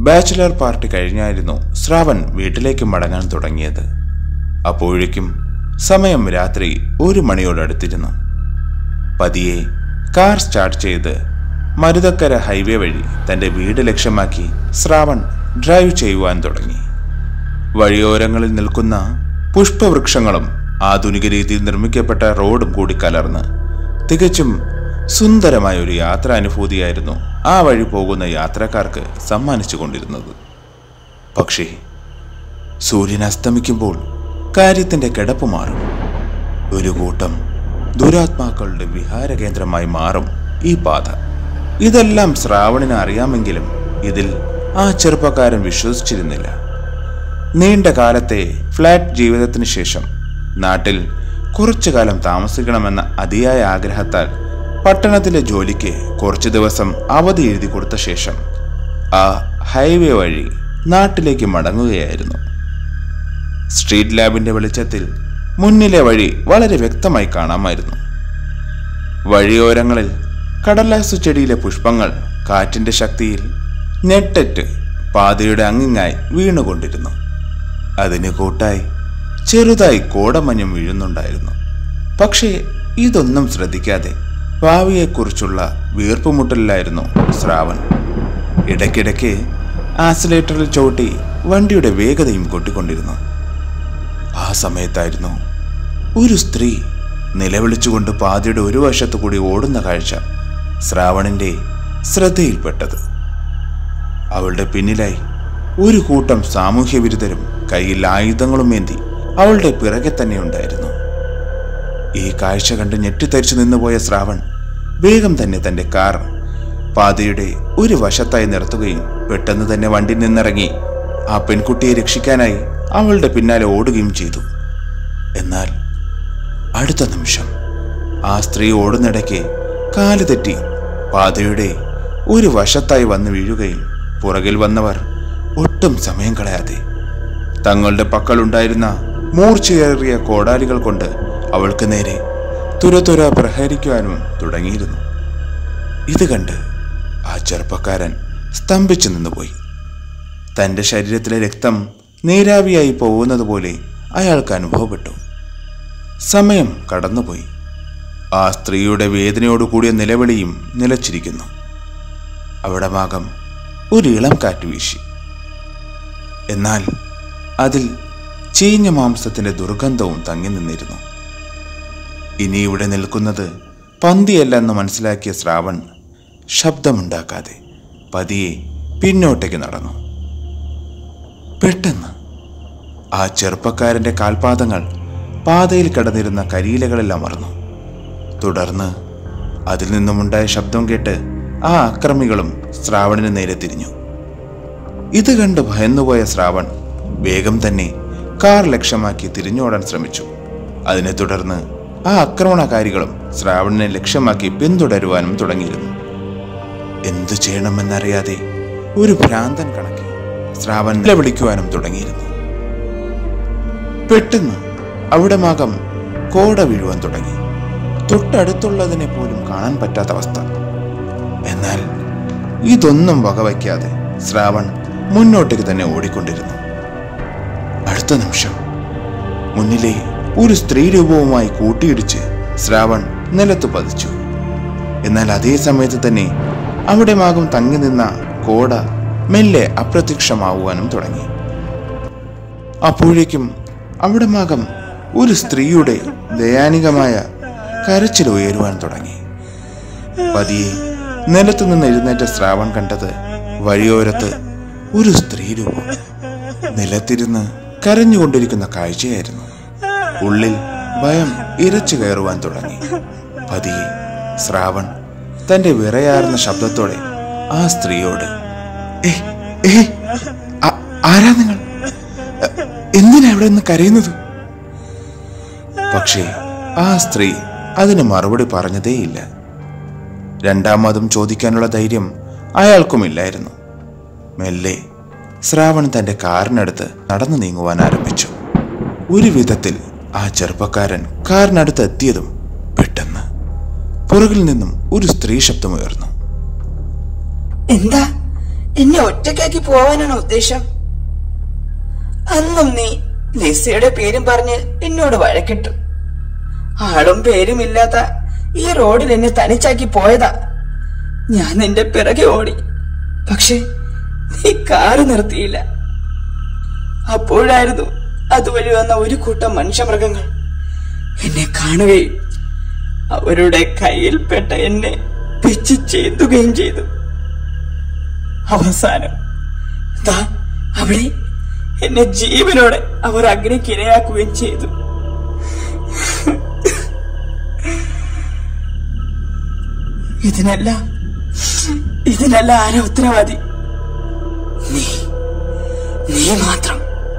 bachelor party കഴിഞ്ഞായിരുന്നു Shravan വീട്ടിലേക്ക് മടങ്ങാൻ തുടങ്ങിയത് അപ്പോഴേക്കും സമയം രാത്രി ഒരു മണിയോടടുത്തിരുന്നു പതിയെ കാർ സ്റ്റാർട്ട് ചെയ്ത് മരുതക്കര ഹൈവേ വഴി തന്റെ വീട് ലക്ഷ്യമാക്കി ശ്രാവൺ ഡ്രൈവ് ചെയ്യുവാൻ തുടങ്ങി വഴിയോരങ്ങളിൽ നിൽക്കുന്ന പുഷ്പവൃക്ഷങ്ങളും ആധുനിക രീതിയിൽ നിർമ്മിക്കപ്പെട്ട റോഡും കൂടി കലർന്ന് തികച്ചും സുന്ദരമായ ഒരു യാത്രാനുഭൂതിയായിരുന്നു ആ വഴി പോകുന്ന യാത്രക്കാർക്ക് സമ്മാനിച്ചു കൊണ്ടിരുന്നത് പക്ഷേ സൂര്യൻ അസ്തമിക്കുമ്പോൾ കാര്യത്തിന്റെ കിടപ്പ് മാറും ഒരു കൂട്ടം ദുരാത്മാക്കളുടെ വിഹാര കേന്ദ്രമായി മാറും ഈ പാത ഇതെല്ലാം ശ്രാവണിന് അറിയാമെങ്കിലും ഇതിൽ ആ ചെറുപ്പക്കാരൻ വിശ്വസിച്ചിരുന്നില്ല നീണ്ട കാലത്തെ ഫ്ലാറ്റ് ജീവിതത്തിന് ശേഷം നാട്ടിൽ കുറച്ചു കാലം താമസിക്കണമെന്ന അതിയായ ആഗ്രഹത്താൽ പട്ടണത്തിലെ ജോലിക്ക് കുറച്ചു ദിവസം അവധി എഴുതി കൊടുത്ത ശേഷം ആ ഹൈവേ വഴി നാട്ടിലേക്ക് മടങ്ങുകയായിരുന്നു സ്ട്രീറ്റ് ലാബിന്റെ വെളിച്ചത്തിൽ മുന്നിലെ വഴി വളരെ വ്യക്തമായി കാണാമായിരുന്നു വഴിയോരങ്ങളിൽ കടലാസു ചെടിയിലെ പുഷ്പങ്ങൾ കാറ്റിന്റെ ശക്തിയിൽ ഞെട്ടറ്റ് പാതയുടെ അങ്ങിങ്ങായി വീണുകൊണ്ടിരുന്നു അതിന് കൂട്ടായി ചെറുതായി കോടമഞ്ഞും വീഴുന്നുണ്ടായിരുന്നു പക്ഷേ ഇതൊന്നും ശ്രദ്ധിക്കാതെ ഭാവിയെക്കുറിച്ചുള്ള വീർപ്പുമുട്ടലിലായിരുന്നു ശ്രാവൺ ഇടയ്ക്കിടയ്ക്ക് ആക്സിലേറ്ററിൽ ചവിട്ടി വണ്ടിയുടെ വേഗതയും കൊട്ടിക്കൊണ്ടിരുന്നു ആ സമയത്തായിരുന്നു ഒരു സ്ത്രീ നിലവിളിച്ചുകൊണ്ട് പാതയുടെ ഒരു വശത്തു കൂടി ഓടുന്ന കാഴ്ച ശ്രാവണിന്റെ ശ്രദ്ധയിൽപ്പെട്ടത് അവളുടെ പിന്നിലായി ഒരു കൂട്ടം സാമൂഹ്യ വിരുദ്ധരും കയ്യിൽ ആയുധങ്ങളും ഏന്തി അവളുടെ പിറകെ തന്നെ ഉണ്ടായിരുന്നു ഈ കാഴ്ച കണ്ട് ഞെട്ടിത്തരിച്ചു നിന്നുപോയ ശ്രാവൺ വേഗം തന്നെ തന്റെ കാർ പാതയുടെ ഒരു വശത്തായി നിർത്തുകയും പെട്ടെന്ന് തന്നെ വണ്ടി നിന്നിറങ്ങി ആ പെൺകുട്ടിയെ രക്ഷിക്കാനായി അവളുടെ പിന്നാലെ ഓടുകയും ചെയ്തു എന്നാൽ അടുത്ത നിമിഷം ആ സ്ത്രീ ഓടുന്നിടയ്ക്ക് കാല് തെറ്റി പാതയുടെ ഒരു വശത്തായി വന്ന് വീഴുകയും പുറകിൽ വന്നവർ ഒട്ടും സമയം കളയാതെ തങ്ങളുടെ പക്കലുണ്ടായിരുന്ന മൂർച്ചയേറിയ കോടാലികൾ കൊണ്ട് അവൾക്ക് നേരെ തുരതുര പ്രഹരിക്കുവാനും തുടങ്ങിയിരുന്നു ഇത് കണ്ട് ആ ചെറുപ്പക്കാരൻ സ്തംഭിച്ചു നിന്നുപോയി തന്റെ ശരീരത്തിലെ രക്തം നീരാവിയായി പോകുന്നത് പോലെ അയാൾക്ക് അനുഭവപ്പെട്ടു സമയം കടന്നുപോയി ആ സ്ത്രീയുടെ വേദനയോട് കൂടിയ നിലവിളിയും നിലച്ചിരിക്കുന്നു അവിടെ മാകം ഒരു ഇളം കാറ്റ് വീശി എന്നാൽ അതിൽ ചീഞ്ഞ മാംസത്തിന്റെ ദുർഗന്ധവും തങ്ങി നിന്നിരുന്നു ഇനി ഇവിടെ നിൽക്കുന്നത് പന്തിയല്ലെന്ന് മനസ്സിലാക്കിയ ശ്രാവൺ ശബ്ദമുണ്ടാക്കാതെ പതിയെ പിന്നോട്ടേക്ക് നടന്നു പെട്ടെന്ന് ആ ചെറുപ്പക്കാരന്റെ കാൽപാദങ്ങൾ പാതയിൽ കിടന്നിരുന്ന കരിയിലകളിൽ അമർന്നു തുടർന്ന് അതിൽ നിന്നുമുണ്ടായ ശബ്ദം കേട്ട് ആ അക്രമികളും ശ്രാവണിന് നേരെ തിരിഞ്ഞു ഇത് കണ്ട് ഭയന്നുപോയ ശ്രാവൺ വേഗം തന്നെ കാർ ലക്ഷ്യമാക്കി തിരിഞ്ഞോടാൻ ശ്രമിച്ചു അതിനെ തുടർന്ന് ആ ആക്രമണകാരികളും ശ്രാവണിനെ ലക്ഷ്യമാക്കി പിന്തുടരുവാനും തുടങ്ങിയിരുന്നു എന്തു ചെയ്യണമെന്നറിയാതെ ഒരു ഭ്രാന്തൻ കണക്കി ശ്രാവൺ നിലവിളിക്കുവാനും തുടങ്ങിയിരുന്നു പെട്ടെന്ന് അവിടെ മകം കോട വീഴുവാൻ തുടങ്ങി തൊട്ടടുത്തുള്ളതിനെ പോലും കാണാൻ പറ്റാത്ത അവസ്ഥ എന്നാൽ ഇതൊന്നും വകവയ്ക്കാതെ ശ്രാവൺ മുന്നോട്ടേക്ക് തന്നെ ഓടിക്കൊണ്ടിരുന്നു അടുത്ത നിമിഷം മുന്നിലെ ഒരു സ്ത്രീ രൂപവുമായി കൂട്ടിയിടിച്ച് ശ്രാവൺ നിലത്ത് പതിച്ചു എന്നാൽ അതേ സമയത്ത് തന്നെ അവിടെ മാകും തങ്ങി നിന്ന കോട മെല്ലെ അപ്രത്യക്ഷമാവുവാനും തുടങ്ങി അപ്പോഴേക്കും അവിടെ മാകം ഒരു സ്ത്രീയുടെ ദയാനികമായ കരച്ചിൽ ഉയരുവാൻ തുടങ്ങി പതിയെ നിലത്തു നിന്ന് എഴുന്നേറ്റ ശ്രാവൺ കണ്ടത് വഴിയോരത്ത് ഒരു സ്ത്രീ രൂപം നിലത്തിരുന്ന് കരഞ്ഞുകൊണ്ടിരിക്കുന്ന കാഴ്ചയായിരുന്നു ഉള്ളിൽ ഭയം ഇരച്ചു കയറുവാൻ തുടങ്ങി പതിയെ ശ്രാവൺ തന്റെ വിറയാർന്ന ശബ്ദത്തോടെ ആ സ്ത്രീയോട് "ഏ, ഏ, ആ- ആരാ നിങ്ങൾ എ- എന്തിനാ ഇവിടെ നിന്ന് കരയുന്നത് പക്ഷേ ആ സ്ത്രീ അതിന് മറുപടി പറഞ്ഞതേയില്ല രണ്ടാമതും ചോദിക്കാനുള്ള ധൈര്യം അയാൾക്കുമില്ലായിരുന്നു മെല്ലെ ശ്രാവൺ തന്റെ കാറിനടുത്ത് നടന്നു നീങ്ങുവാൻ ആരംഭിച്ചു ഒരു വിധത്തിൽ ആ ചെറുപ്പക്കാരൻ കാറിനടുത്ത് എത്തിയതും പെട്ടെന്ന് പുറകിൽ നിന്നും ഒരു സ്ത്രീ ശബ്ദമുയർന്നു എന്താ എന്നെ ഒറ്റയ്ക്കാക്കി പോവാനാണ് ഉദ്ദേശം അന്നും നീ ലിസയുടെ പേരും പറഞ്ഞ് എന്നോട് വഴക്കിട്ടു ആളും പേരും ഇല്ലാത്ത ഈ റോഡിൽ എന്നെ തനിച്ചാക്കി പോയതാ ഞാൻ നിന്റെ പിറകെ ഓടി പക്ഷെ നീ കാറ് നിർത്തിയില്ല അപ്പോഴായിരുന്നു അതുവഴി വന്ന ഒരു കൂട്ടം മനുഷ്യമൃഗങ്ങൾ എന്നെ കാണുകയും അവരുടെ കയ്യിൽപ്പെട്ട എന്നെ പിച്ച് ചെയ്തുകയും ചെയ്തു അവസാനം ദാ അവിടെ എന്നെ ജീവനോടെ അവർ അഗ്നിക്ക് ഇരയാക്കുകയും ചെയ്തു ഇതിനെല്ലാം ഇതിനെല്ലാം ആരാ ഉത്തരവാദി നീ നീ മാത്രം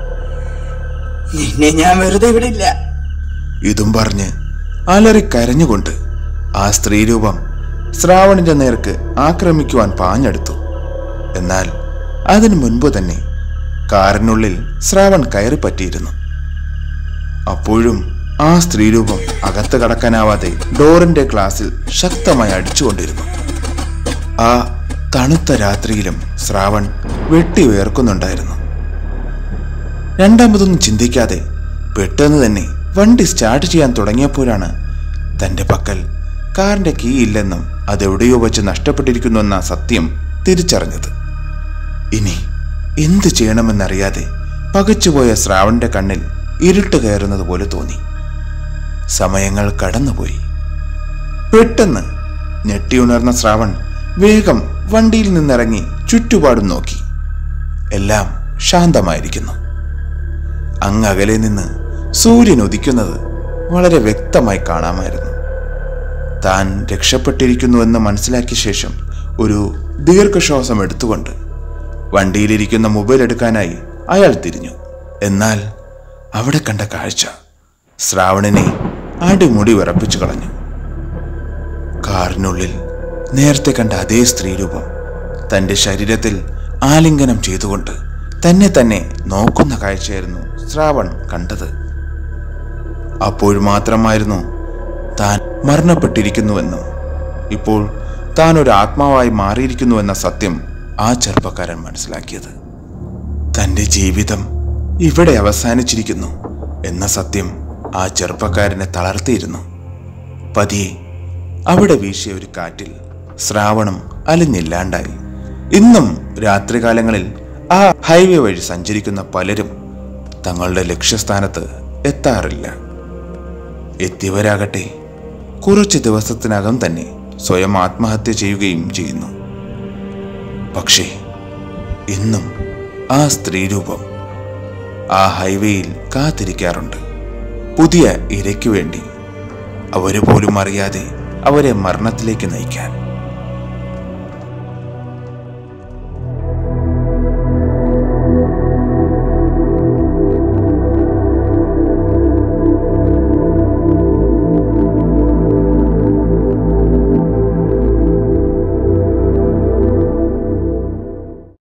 നിന്നെ ഞാൻ വെറുതെ വിടില്ല ഇതും പറഞ്ഞ് അലറി കരഞ്ഞുകൊണ്ട് ആ സ്ത്രീരൂപം ശ്രാവണിന്റെ നേർക്ക് ആക്രമിക്കുവാൻ പാഞ്ഞെടുത്തു എന്നാൽ അതിനു മുൻപ് തന്നെ കാറിനുള്ളിൽ ശ്രാവൺ കയറി പറ്റിയിരുന്നു അപ്പോഴും ആ സ്ത്രീരൂപം അകത്ത് കടക്കാനാവാതെ ഡോറിന്റെ ഗ്ലാസിൽ ശക്തമായി അടിച്ചുകൊണ്ടിരുന്നു ആ തണുത്ത രാത്രിയിലും ശ്രാവൺ വെട്ടി വേർക്കുന്നുണ്ടായിരുന്നു രണ്ടാമതൊന്നും ചിന്തിക്കാതെ പെട്ടെന്ന് തന്നെ വണ്ടി സ്റ്റാർട്ട് ചെയ്യാൻ തുടങ്ങിയപ്പോഴാണ് തന്റെ പക്കൽ കാറിന്റെ കീ ഇല്ലെന്നും അതെവിടെയോ വെച്ച് നഷ്ടപ്പെട്ടിരിക്കുന്നുവെന്ന സത്യം തിരിച്ചറിഞ്ഞത് ഇനി എന്ത് ചെയ്യണമെന്നറിയാതെ പകച്ചുപോയ ശ്രാവണിന്റെ കണ്ണിൽ ഇരുട്ട് കയറുന്നത് പോലെ തോന്നി സമയങ്ങൾ കടന്നുപോയി പെട്ടെന്ന് ഞെട്ടിയുണർന്ന ശ്രാവൺ വേഗം വണ്ടിയിൽ നിന്നിറങ്ങി ചുറ്റുപാടും നോക്കി എല്ലാം ശാന്തമായിരിക്കുന്നു അങ്ങകലെ നിന്ന് സൂര്യൻ ഉദിക്കുന്നത് വളരെ വ്യക്തമായി കാണാമായിരുന്നു താൻ രക്ഷപ്പെട്ടിരിക്കുന്നുവെന്ന് മനസ്സിലാക്കിയ ശേഷം ഒരു ദീർഘശ്വാസം എടുത്തുകൊണ്ട് വണ്ടിയിലിരിക്കുന്ന മൊബൈൽ എടുക്കാനായി അയാൾ തിരിഞ്ഞു എന്നാൽ അവിടെ കണ്ട കാഴ്ച ശ്രാവണിനെ അടിമുടി വിറപ്പിച്ചു കളഞ്ഞു കാറിനുള്ളിൽ നേരത്തെ കണ്ട അതേ സ്ത്രീരൂപം തന്റെ ശരീരത്തിൽ ആലിംഗനം ചെയ്തുകൊണ്ട് തന്നെ തന്നെ നോക്കുന്ന കാഴ്ചയായിരുന്നു ശ്രാവൺ കണ്ടത് അപ്പോൾ മാത്രമായിരുന്നു താൻ മരണപ്പെട്ടിരിക്കുന്നുവെന്നും ഇപ്പോൾ താൻ ഒരു ആത്മാവായി മാറിയിരിക്കുന്നുവെന്ന സത്യം ആ ചെറുപ്പക്കാരൻ മനസ്സിലാക്കിയത് തന്റെ ജീവിതം ഇവിടെ അവസാനിച്ചിരിക്കുന്നു എന്ന സത്യം ആ ചെറുപ്പക്കാരനെ തളർത്തിയിരുന്നു പതിയെ അവിടെ വീശിയ ഒരു കാറ്റിൽ ശ്രാവണം അലിഞ്ഞില്ലാണ്ടായി ഇന്നും രാത്രികാലങ്ങളിൽ ആ ഹൈവേ വഴി സഞ്ചരിക്കുന്ന പലരും തങ്ങളുടെ ലക്ഷ്യസ്ഥാനത്ത് എത്താറില്ല എത്തിയവരാകട്ടെ കുറച്ച് ദിവസത്തിനകം തന്നെ സ്വയം ആത്മഹത്യ ചെയ്യുകയും ചെയ്യുന്നു പക്ഷേ ഇന്നും ആ സ്ത്രീരൂപം ആ ഹൈവേയിൽ കാത്തിരിക്കാറുണ്ട് പുതിയ ഇരയ്ക്കു വേണ്ടി അവര് പോലും അറിയാതെ അവരെ മരണത്തിലേക്ക് നയിക്കാൻ